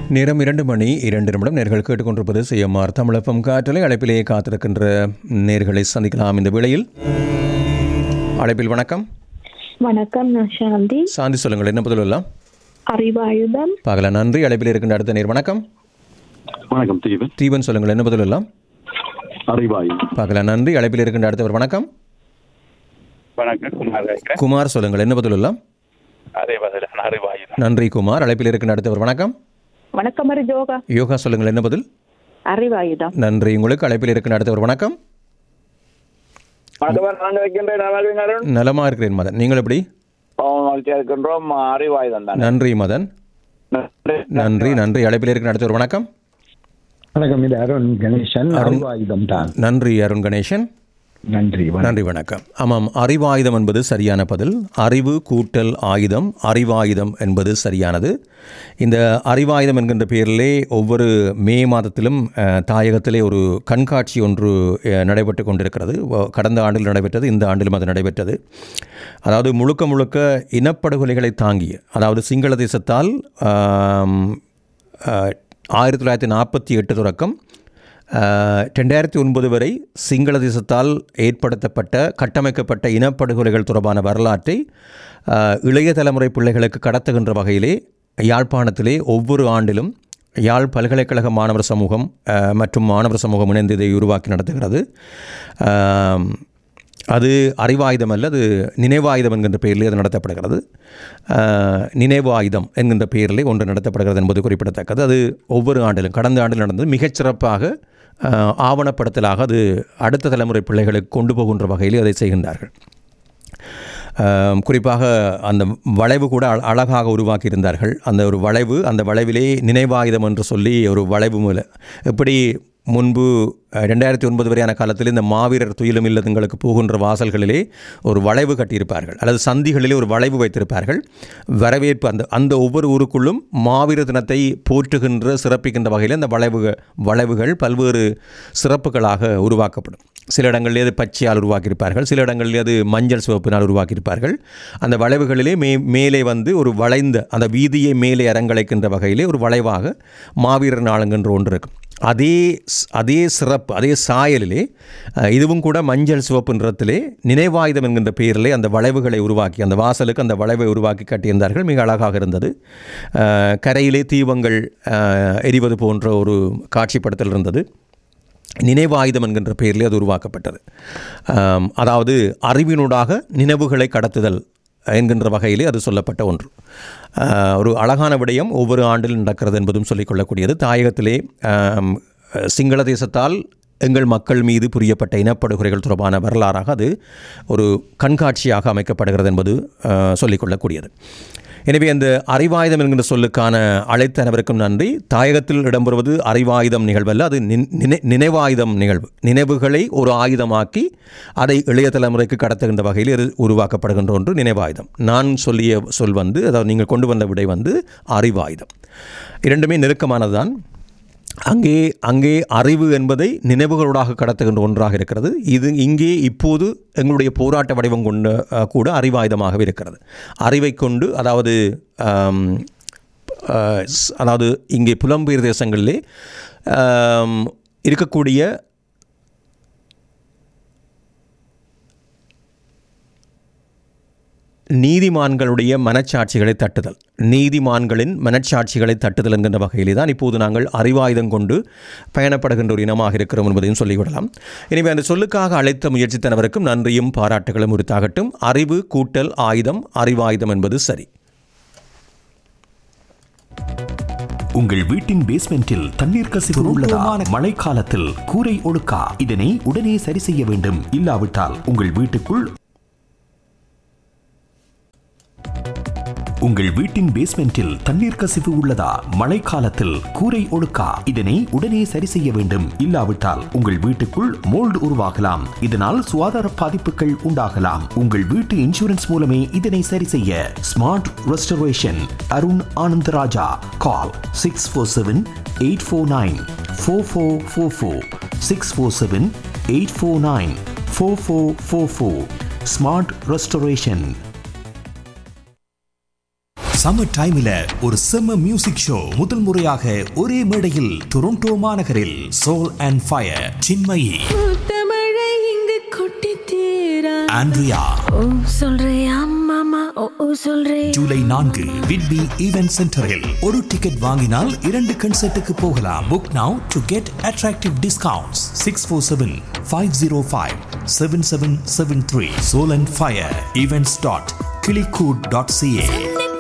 நேரம் இரண்டு மணி இரண்டு நிமிடம் நேர்கள் கேட்டுக்கொண்டிருப்பது செய்யமார் தமிழப்பம் காற்றலை அழைப்பிலேயே காத்திருக்கின்ற நேர்களை சந்திக்கலாம் இந்த வேளையில் அழைப்பில் வணக்கம் வணக்கம் நான் சாந்தி சாந்தி சொல்லுங்கள் என்ன பதில் எல்லாம் அறிவாயுதம் பகல நன்றி அழைப்பில் இருக்கின்ற அடுத்த நேர் வணக்கம் வணக்கம் தீபன் தீபன் சொல்லுங்கள் என்ன பதில் எல்லாம் அறிவாய் பகல நன்றி அழைப்பில் இருக்கின்ற அடுத்தவர் வணக்கம் வணக்கம் குமார் கேட்கிறேன் குமார் சொல்லுங்கள் என்ன பதில் எல்லாம் அதே பதில் அறிவாயு நன்றி குமார் அழைப்பில் இருக்கின்ற அடுத்தவர் வணக்கம் வணக்கம் அரி ஜோகா யோகா சொல்லுங்கள் என்ன பதில் அறிவாயுதம் நன்றி உங்களுக்கு அழைப்பில் இருக்கின்ற அடுத்தவர் வணக்கம் வணக்கம் நான் வைக்கின்றேன் நல்லா அருண் நலமா இருக்கிறேன் மதன் நீங்கள் எப்படி மகிழ்ச்சியா இருக்கின்றோம் அறிவாயுதம் தான் நன்றி மதன் நன்றி நன்றி அழைப்பில் இருக்கின்ற அடுத்தவர் வணக்கம் வணக்கம் இது அருண் கணேசன் அறிவாயுதம் தான் நன்றி அருண் கணேசன் நன்றி வணக்கம். நன்றி வணக்கம் ஆமாம் அறிவாயுதம் என்பது சரியான பதில் அறிவு கூட்டல் ஆயுதம் அறிவாயுதம் என்பது சரியானது இந்த அறிவாயுதம் என்கின்ற பெயரிலே ஒவ்வொரு மே மாதத்திலும் அஹ், தாயகத்திலே ஒரு கண்காட்சி ஒன்று அஹ், நடைபெற்று கொண்டிருக்கிறது வ- கடந்த ஆண்டில் நடைபெற்றது இந்த ஆண்டிலும் அது நடைபெற்றது அதாவது முழுக்க முழுக்க இனப்படுகொலைகளை தாங்கிய அதாவது சிங்கள தேசத்தால் ஆம், அஹ், ஆயிரத்தி தொள்ளாயிரத்தி நாற்பத்தி எட்டு தொடக்கம் அஹ், ரெண்டாயிரத்தி ஒன்பது வரை சிங்கள தேசத்தால் ஏற்படுத்தப்பட்ட கட்டமைக்கப்பட்ட இனப்படுகொலைகள் தொடர்பான வரலாற்றை அஹ், இளைய தலைமுறை பிள்ளைகளுக்கு கடத்துகின்ற வகையிலே யாழ்ப்பாணத்திலே ஒவ்வொரு ஆண்டிலும் யாழ் பல்கலைக்கழக மாணவர் சமூகம் அஹ், மற்றும் மாணவர் சமூகம் இணைந்து இதை உருவாக்கி நடத்துகிறது அஹ், அது அறிவாயுதம் அல்ல அது நினைவாயுதம் என்கின்ற பெயரிலே அது நடத்தப்படுகிறது அஹ், நினைவு ஆயுதம் என்கின்ற பெயரிலே ஒன்று நடத்தப்படுகிறது என்பது குறிப்பிடத்தக்கது அது ஒவ்வொரு ஆண்டிலும் கடந்த ஆண்டில் நடந்தது மிகச்சிறப்பாக அஹ், ஆவணப்படுத்தலாக அது அடுத்த தலைமுறை பிள்ளைகளுக்கு கொண்டு போகின்ற வகையில் அதை செய்கின்றார்கள் ஆம், குறிப்பாக அந்த வளைவு கூட அழ- அழகாக உருவாக்கியிருந்தார்கள் அந்த ஒரு வளைவு அந்த வளைவிலே நினைவாயுதம் என்று சொல்லி ஒரு வளைவு மூல எப்படி முன்பு அஹ், ரெண்டாயிரத்தி ஒன்பது வரையான காலத்தில் இந்த மாவீரர் துயிலும் இல்லத்துங்களுக்கு போகின்ற வாசல்களிலே ஒரு வளைவு கட்டியிருப்பார்கள் அல்லது சந்திகளிலே ஒரு வளைவு வைத்திருப்பார்கள் வரவேற்பு அந்த அந்த ஒவ்வொரு ஊருக்குள்ளும் மாவீரர் தினத்தை போற்றுகின்ற சிறப்பிக்கின்ற வகையில் அந்த வளைவுகள் வளைவுகள் பல்வேறு சிறப்புகளாக உருவாக்கப்படும் சில இடங்களிலே அது பச்சையால் உருவாக்கியிருப்பார்கள் சில இடங்களிலே அது மஞ்சள் சிவப்பினால் உருவாக்கியிருப்பார்கள் அந்த வளைவுகளிலே மே மேலே வந்து ஒரு வளைந்த அந்த வீதியை மேலே அரங்கலைக்கின்ற வகையிலே ஒரு வளைவாக மாவீரர் நாளுங்கன்ற ஒன்று இருக்கும் அதே ஸ்- அதே சிறப்பு அதே சாயலிலே அஹ், இதுவும் கூட மஞ்சள் சிவப்பு நிறத்திலே நினைவாயுதம் என்கின்ற பெயரிலே அந்த வளைவுகளை உருவாக்கி அந்த வாசலுக்கு அந்த வளைவை உருவாக்கி கட்டியிருந்தார்கள் மிக அழகாக இருந்தது அஹ், கரையிலே தீபங்கள் அஹ், எரிவது போன்ற ஒரு காட்சிப்படுத்தல் இருந்தது நினைவாயுதம் என்கின்ற பெயரிலே அது உருவாக்கப்பட்டது ஆம், அதாவது அறிவினூடாக நினைவுகளை கடத்துதல் என்கின்ற வகையிலே அது சொல்லப்பட்ட ஒன்று ஆ, ஒரு அழகான விடயம் ஒவ்வொரு ஆண்டிலும் நடக்கிறது என்பதும் சொல்லிக்கொள்ளக்கூடியது தாயகத்திலே ஆம், சிங்கள தேசத்தால் எங்கள் மக்கள் மீது புரியப்பட்ட இனப்படுகொலைகள் தொடர்பான வரலாறாக அது ஒரு கண்காட்சியாக அமைக்கப்படுகிறது என்பது ஆ, சொல்லிக்கொள்ளக்கூடியது எனவே அந்த அறிவாயுதம் என்கின்ற சொல்லுக்கான அழைத்த அனைவருக்கும் நன்றி தாயகத்தில் இடம்பெறுவது அறிவாயுதம் நிகழ்வல்ல அது நின்- நினை- நினைவாயுதம் நிகழ்வு நினைவுகளை ஒரு ஆயுதமாக்கி அதை இளைய தலைமுறைக்கு கடத்துகின்ற வகையில் இது உருவாக்கப்படுகின்ற ஒன்று நினைவாயுதம் நான் சொல்லிய சொல் வந்து அதாவது நீங்கள் கொண்டு வந்த விடை வந்து அறிவாயுதம் இரண்டுமே நெருக்கமானதுதான் அங்கே அங்கே அறிவு என்பதை நினைவுகளோடாக கடத்துகின்ற ஒன்றாக இருக்கிறது இது இங்கே இப்போது எங்களுடைய போராட்ட வடிவம் கொண்ட அஹ், கூட அறிவாயுதமாகவே இருக்கிறது அறிவை கொண்டு அதாவது ஆம், அஹ், ஸ்- அதாவது இங்கே புலம்பெயர் தேசங்களிலே ஆம், இருக்கக்கூடிய நீதிமான்களுடைய மனச்சாட்சிகளை தட்டுதல் நீதிமான்களின் மனச்சாட்சிகளை தட்டுதல் என்கின்ற வகையிலே தான் இப்போது நாங்கள் அறிவாயுதம் கொண்டு பயணப்படுகின்ற ஒரு இனமாக இருக்கிறோம் என்பதையும் சொல்லிவிடலாம் எனவே அந்த சொல்லுக்காக அழைத்த முயற்சித்தனவருக்கும் நன்றியும் பாராட்டுகளும் உரித்தாகட்டும் அறிவு கூட்டல் ஆயுதம் அறிவாயுதம் என்பது சரி உங்கள் வீட்டின் பேஸ்மெண்டில் தண்ணீர் கசிவு உள்ளதா மழைக்காலத்தில் கூரை ஒழுக்கா இதனை உடனே சரி செய்ய வேண்டும் இல்லாவிட்டால் உங்கள் வீட்டுக்குள் உங்கள் வீட்டின் பேஸ்மெண்டில் தண்ணீர் கசிவு உள்ளதா மழைக்காலத்தில் கூரை ஒழுக்கா இதனை உடனே சரி செய்ய வேண்டும் இல்லாவிட்டால் உங்கள் வீட்டுக்குள் மோல்டு உருவாகலாம் இதனால் சுகாதார பாதிப்புகள் உண்டாகலாம் உங்கள் வீட்டு இன்சூரன்ஸ் மூலமே இதனை சரி செய்ய smart restoration Arun Anandaraja call six four seven eight four nine four four four four six four seven eight four nine four four four four smart restoration summer டைம்ல ஒரு செம்ம மியூசிக் ஷோ முதல் முறையாக ஒரே மேடையில் டொரண்டோ மாநகரில் சோல் அண்ட் ஃபயர் சின்மயி முத்தமழை இங்கு கொட்டி தீரா ஆண்ட்ரியா ஓ சொல்றியா மாமா ஓ ஓ சொல்றே ஜூலை நான்கு விட்பி ஈவென்ட் சென்டரில் ஒரு டிக்கெட் வாங்கினால் இரண்டு கன்சர்ட்டுக்கு போகலாம் book now to get attractive discounts six four seven five zero five seven seven seven three soul and fire events dot கிளிகூட் டாட் சிஏ